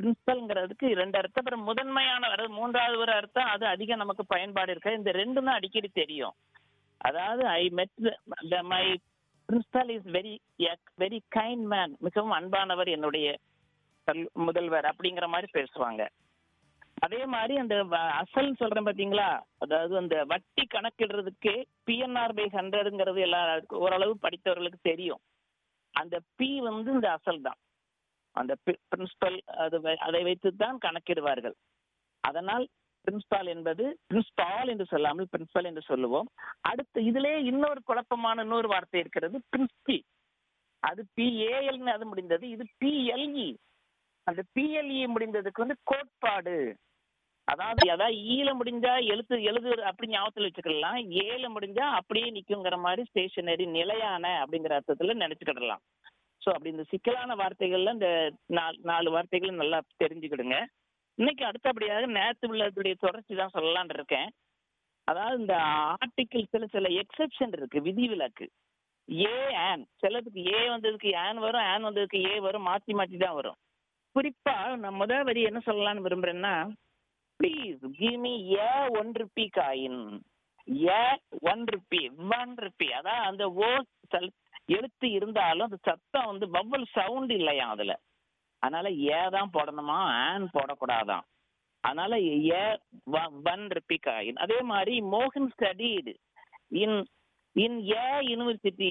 பிரின்சிபல்ங்கிறதுக்கு ரெண்டு அர்த்தம் அப்புறம் முதன்மையான அதாவது மூன்றாவது ஒரு அர்த்தம் அது அதிகம் நமக்கு பயன்பாடு இருக்கு இந்த ரெண்டும் தான் அடிக்கடி தெரியும் அதாவது I met my principal is very very kind man மிகவும் அன்பானவர் என்னுடைய கல்- முதல்வர் அப்படிங்கிற மாதிரி பேசுவாங்க அதே மாதிரி அந்த வ- அசல் சொல்றேன் பாத்தீங்களா அதாவது அந்த வட்டி கணக்கிடுறதுக்கு பிஎன்ஆர் பை ஹண்ட்ரடுங்கிறது எல்லாருக்கும் ஓரளவு படித்தவர்களுக்கு தெரியும் அந்த பி வந்து இந்த அசல் தான் அந்த பிரின்சிபல் அது வை- அதை வைத்து தான் கணக்கிடுவார்கள் அதனால் பிரின்சிபால் என்பது பிரின்சிபால் என்று சொல்லாமல் பிரின்சிபல் என்று சொல்லுவோம் அடுத்து இதிலே இன்னொரு குழப்பமான இன்னொரு வார்த்தை இருக்கிறது பிரின்சிபி அது பிஏஎல்னு அது முடிந்தது இது பிஎல்இ அந்த பிஎல்இ முடிந்ததுக்கு வந்து கோட்பாடு அதாவது அதாவது ஈல முடிஞ்சா எழுத்து எழுது அப்படி ஞாபகத்தில் வச்சுக்கலாம் ஏல முடிஞ்சா அப்படியே நிக்குங்கிற மாதிரி ஸ்டேஷனரி நிலையான அப்படிங்கிற அர்த்தத்துல நினைச்சுக்கிடலாம் ஸோ அப்படி இந்த சிக்கலான வார்த்தைகள்ல இந்த நாலு நாலு வார்த்தைகள் நல்லா தெரிஞ்சுக்கிடுங்க இன்னைக்கு அடுத்தபடியாக நேற்று உள்ளதுடைய தொடர்ச்சி தான் சொல்லலாம்னு இருக்கேன் அதாவது இந்த ஆர்டிகிள்ஸ்ல சில எக்ஸெப்ஷன் இருக்கு விதிவிலக்கு ஏ ஆன் சிலதுக்கு ஏ வந்ததுக்கு ஆன் வரும் ஆன் வந்ததுக்கு ஏ வரும் மாத்தி மாத்தி தான் வரும் குறிப்பா நான் முதல் வரி என்ன சொல்லலாம்னு விரும்புறேன்னா please give me a one rupee coin a one rupee one rupee அதான் அந்த ஓ சல்- எழுத்து இருந்தாலும் அந்த சத்தம் வந்து பவ்வல் சவுண்ட் இல்லையா அதுல அதனால ஏ தான் போடணுமா ஆன் போடக்கூடாதான் அதனால ஏ ஒன் ருபி காயின் அதே மாதிரி மோகன் ஸ்டடீடு இன் இன் ஏ யூனிவர்சிட்டி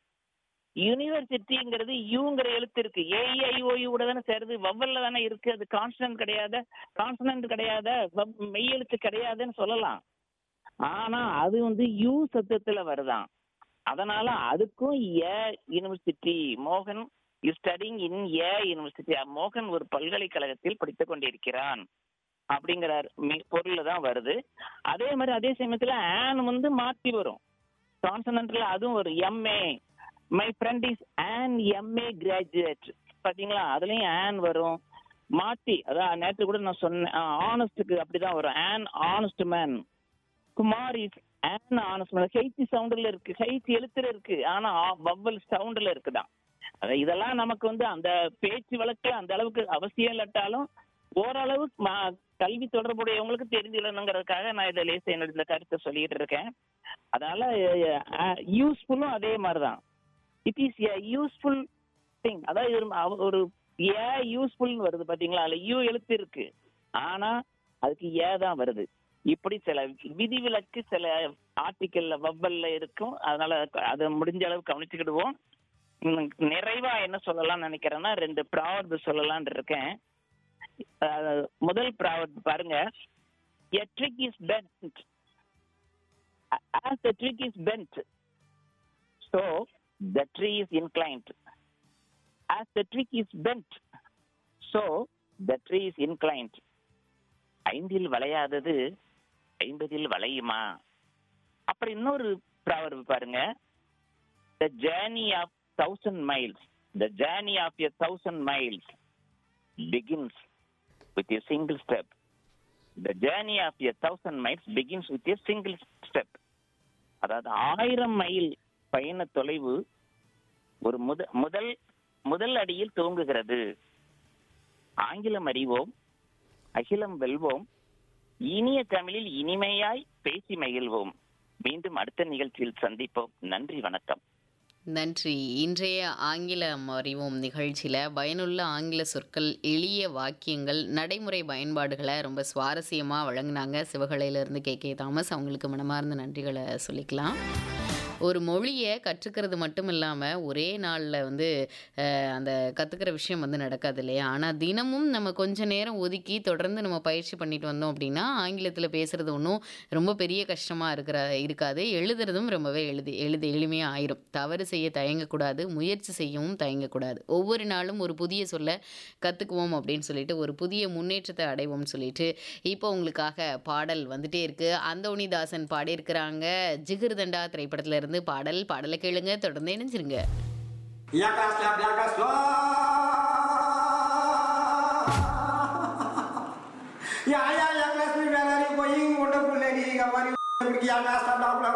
யூனிவர்சிட்டிங்கிறது யூங்கிற எழுத்து இருக்கு ஏஐஓயு கூட தானே சேருது வவ்வல்ல தானே இருக்கு அது கான்ஸ்டன்ட் கிடையாது கான்சனன்ட் கிடையாத வவ்- மெய் எழுத்து கிடையாதுன்னு சொல்லலாம் ஆனா அது வந்து யூ சத்தத்துல வருதாம் அதனால அதுக்கும் ஏ யூனிவர்சிட்டி மோகன் is studying in A university மோகன் ஒரு பல்கலைக்கழகத்தில் படித்துக் கொண்டிருக்கிறான் அப்படிங்கிற பொருள்ல தான் வருது அதே மாதிரி அதே சமயத்துல ஆன் வந்து மாத்தி வரும் கான்சனன்ட்ல அதுவும் ஒரு MA my friend is an MA graduate பாத்தீங்களா அதுலயும் ஆன் வரும் மாத்தி அதான் நேற்று கூட நான் சொன்னேன் ஆனஸ்டுக்கு அப்படிதான் வரும் an honest man Kumar is an honest man H சவுண்டுல இருக்கு ஹெய்த்தி எழுத்துல இருக்கு ஆனா வவ்வல் சவுண்டுல இருக்குதான் அதான் இதெல்லாம் நமக்கு வந்து அந்த பேச்சு வழக்குல அந்த அளவுக்கு அவசியம் இல்லாட்டாலும் ஓரளவு ம- கல்வி தொடர்புடையவங்களுக்கு தெரிஞ்சுக்கணுங்கிறதுக்காக நான் இதை லேச என்னோட இந்த கருத்தை சொல்லிட்டு இருக்கேன் அதனால யூஸ்ஃபுல்லும் அதே மாதிரிதான் it is a useful thing அதாவது இது ஒரு- அவ- ஒரு ஏ யூஸ்ஃபுல்னு வருது பாத்தீங்களா அதுல யூ எழுத்து இருக்கு ஆனா அதுக்கு ஏ தான் வருது இப்படி சில விதிவிலக்கு சில ஆர்டிக்கல்ல வவ்வல்ல இருக்கும் அதனால அதை முடிஞ்ச அளவு கவனிச்சுக்கிடுவோம் உம், நிறைவா என்ன சொல்லலாம்னு நினைக்கிறேன்னா ரெண்டு ப்ராவர்பு சொல்லலாம்னு இருக்கேன் அஹ், முதல் ப்ராவர்பு பாருங்க a trick is bent as the trick is bent so the tree is inclined as the trick is bent so the tree is inclined ஐந்தில் வளையாதது ஐம்பதில் வளையுமா அப்புறம் இன்னொரு ப்ராவர்பு பாருங்க the journey of thousand miles the journey of a thousand miles begins with a single step the journey of a thousand miles begins with a single step அதாவது ஆயிரம் mile பயண தொலைவு ஒரு முத முதல் முதல் அடியில் துவங்குகிறது ஆங்கிலம் அறிவோம் அகிலம் வெல்வோம் இனிய தமிழில் இனிமையாய் பேசி மகிழ்வோம் மீண்டும் அடுத்த நிகழ்ச்சியில் சந்திப்போம் நன்றி வணக்கம் நன்றி இன்றைய ஆங்கிலம் அறிவோம் நிகழ்ச்சியில் பயனுள்ள ஆங்கில சொற்கள் எளிய வாக்கியங்கள் நடைமுறை பயன்பாடுகளை ரொம்ப சுவாரஸ்யமாக வழங்கினாங்க சிவகலையிலேருந்து கே கே தாமஸ் அவங்களுக்கு மனமார்ந்த நன்றிகளை சொல்லிக்கலாம் ஒரு மொழியை கற்றுக்கிறது மட்டும் இல்லாமல் ஒரே நாளில் வந்து அஹ், அந்த கற்றுக்கிற விஷயம் வந்து நடக்காது இல்லையா ஆனால் தினமும் நம்ம கொஞ்ச நேரம் ஒதுக்கி தொடர்ந்து நம்ம பயிற்சி பண்ணிட்டு வந்தோம் அப்படின்னா ஆங்கிலத்தில் பேசுகிறது ஒன்றும் ரொம்ப பெரிய கஷ்டமாக இருக்கிற இருக்காது எழுதுறதும் ரொம்பவே எழுதி எழுதி எளிமையாக ஆயிரும் தவறு செய்ய தயங்கக்கூடாது முயற்சி செய்யவும் தயங்கக்கூடாது ஒவ்வொரு நாளும் ஒரு புதிய சொல்ல கற்றுக்குவோம் அப்படின்னு சொல்லிட்டு ஒரு புதிய முன்னேற்றத்தை அடைவோம்னு சொல்லிட்டு இப்போ உங்களுக்காக பாடல் வந்துட்டே இருக்கு அந்தோணிதாசன் பாடியிருக்கிறாங்க ஜிகிர்தண்டா திரைப்படத்துல இருந்து பாடல் பாடலை கேளுங்க தொடர்ந்து இணைஞ்சிருங்க Jakaś jakaś Ya ya ya kelas ni galari going wonderful lady kamari pergi yang asal